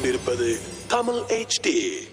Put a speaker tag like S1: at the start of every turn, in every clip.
S1: கேட்டுக்கொண்டிருப்பது தமிழ் HD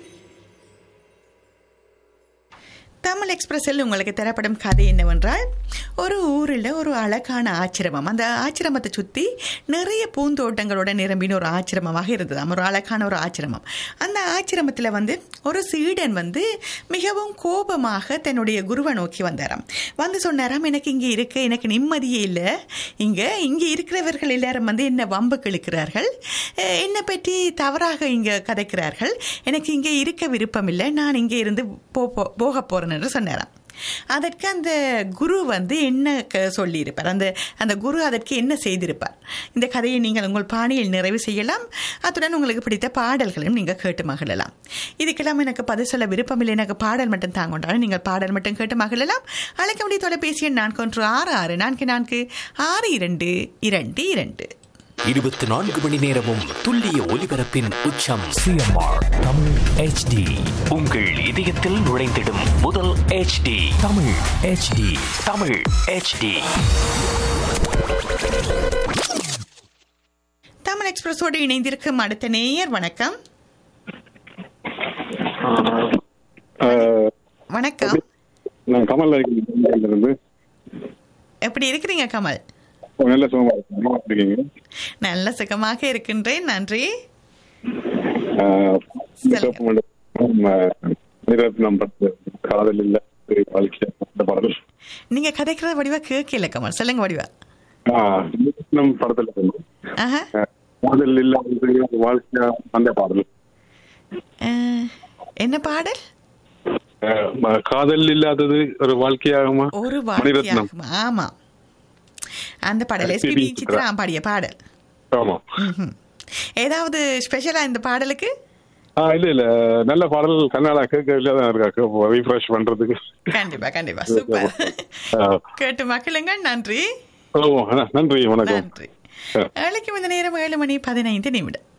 S2: தமிழ் எக்ஸ்பிரஸில் உங்களுக்கு தரப்படும் கதை என்னவென்றால் ஒரு ஊரில் ஒரு அழகான ஆச்சிரமம் அந்த ஆச்சிரமத்தை சுற்றி நிறைய பூந்தோட்டங்களோட நிரம்பின ஒரு ஆச்சிரமமாக இருந்தது ஒரு அழகான ஒரு ஆச்சிரமம் அந்த ஆச்சிரமத்தில் வந்து ஒரு சீடன் வந்து மிகவும் கோபமாக தன்னுடைய குருவை நோக்கி வந்தாராம் வந்து சொன்னாராம் எனக்கு இங்கே இருக்க எனக்கு நிம்மதியே இல்லை இங்கே இங்கே இருக்கிறவர்கள் எல்லாரும் வந்து என்ன வம்பு கிழக்கிறார்கள் அஹ் என்னை பற்றி தவறாக இங்கே கதைக்கிறார்கள் எனக்கு இங்கே இருக்க விருப்பம் இல்லை நான் இங்கே இருந்து போ போ- போக போகிறேன் என்று சொன்னாராம் அதற்கு அந்த குரு வந்து என்ன க- சொல்லியிருப்பார் அந்த அந்த குரு அதற்கு என்ன செய்திருப்பார் இந்த கதையை நீங்கள் உங்கள் பாணியில் நிறைவு செய்யலாம் அத்துடன் உங்களுக்கு பிடித்த பாடல்களையும் நீங்கள் கேட்டு மகிழலாம் இதுக்கெல்லாம் எனக்கு பதில் சொல்ல விருப்பமில்லை எனக்கு பாடல் மட்டும் தாங்கொண்டாலும் நீங்கள் பாடல் மட்டும் கேட்டு மகிழலாம் அழைக்க வேண்டிய தொலைபேசி எண் நான்கு ஒன்று ஆறு ஆறு நான்கு நான்கு ஆறு இரண்டு இரண்டு இரண்டு
S3: இருபத்தி நான்கு மணி நேரமும் துல்லிய ஒலிபரப்பின் உச்சம்
S4: சிஎம்ஆர் தமிழ் ஹெச்டி
S3: உங்கள் இதயத்தில் நுழைந்திடும் முதல் HD
S4: Tamil HD
S3: Tamil HD
S2: Tamil எக்ஸ்பிரஸோடு இணைந்திருக்கும் அடுத்த நேயர் வணக்கம்
S5: ஆஹ்
S2: வணக்கம்
S5: நான் கமல் இருந்து
S2: எப்படி இருக்கிறீங்க கமல்
S5: நல்ல சுகமா இருக்கேன். இருக்கீங்க
S2: நல்ல சுகமாக இருக்கின்றேன் நன்றி
S5: ஆஹ்
S2: சொல்லுங்க.
S5: சிவப்பு மண்டபம், ஆஹ் நிரத்னம் படத்துல காதல் இல்ல ஒரு வாழ்க்கை அந்த பாடல்
S2: நீங்க கதைக்கிற வடிவா கேட்கல கமல் சொல்லுங்க வடிவா
S5: ஆஹ் நிரத்னம் படத்துல இருந்து,
S2: ஆஹா
S5: ஆஹ் காதல் இல்லாத ஒரு வாழ்க்கை அந்த பாடல்
S2: அஹ், என்ன பாடல்
S5: ஆஹ் ம- காதல் இல்லாதது ஒரு வாழ்க்கையாகுமா
S2: ஒரு
S5: மணிரத்னம்
S2: வாக்கியாகும் ஆமா அந்த பாடல்
S5: SPB
S2: எஸ்பிபி
S5: சித்ரா.
S2: சித்ரா பாடிய பாடல்
S5: ஆமா
S2: ம்ஹும். ஏதாவது ஸ்பெஷலா இந்த பாடலுக்கு
S5: ஆஹ் இல்ல இல்ல நல்ல பாடல் கண்ணால கேட்க தான் இருக்கா ரீஃப்ரெஷ் பண்றதுக்கு
S2: கண்டிப்பா கண்டிப்பா சூப்பர்
S5: ஆஹ்
S2: கேட்டு மக்களுங்க நன்றி
S5: ஓ, நன்றி வணக்கம்
S2: நன்றி நாளைக்கு இந்த நேரம் ஏழு மணி பதினைந்து நிமிடம்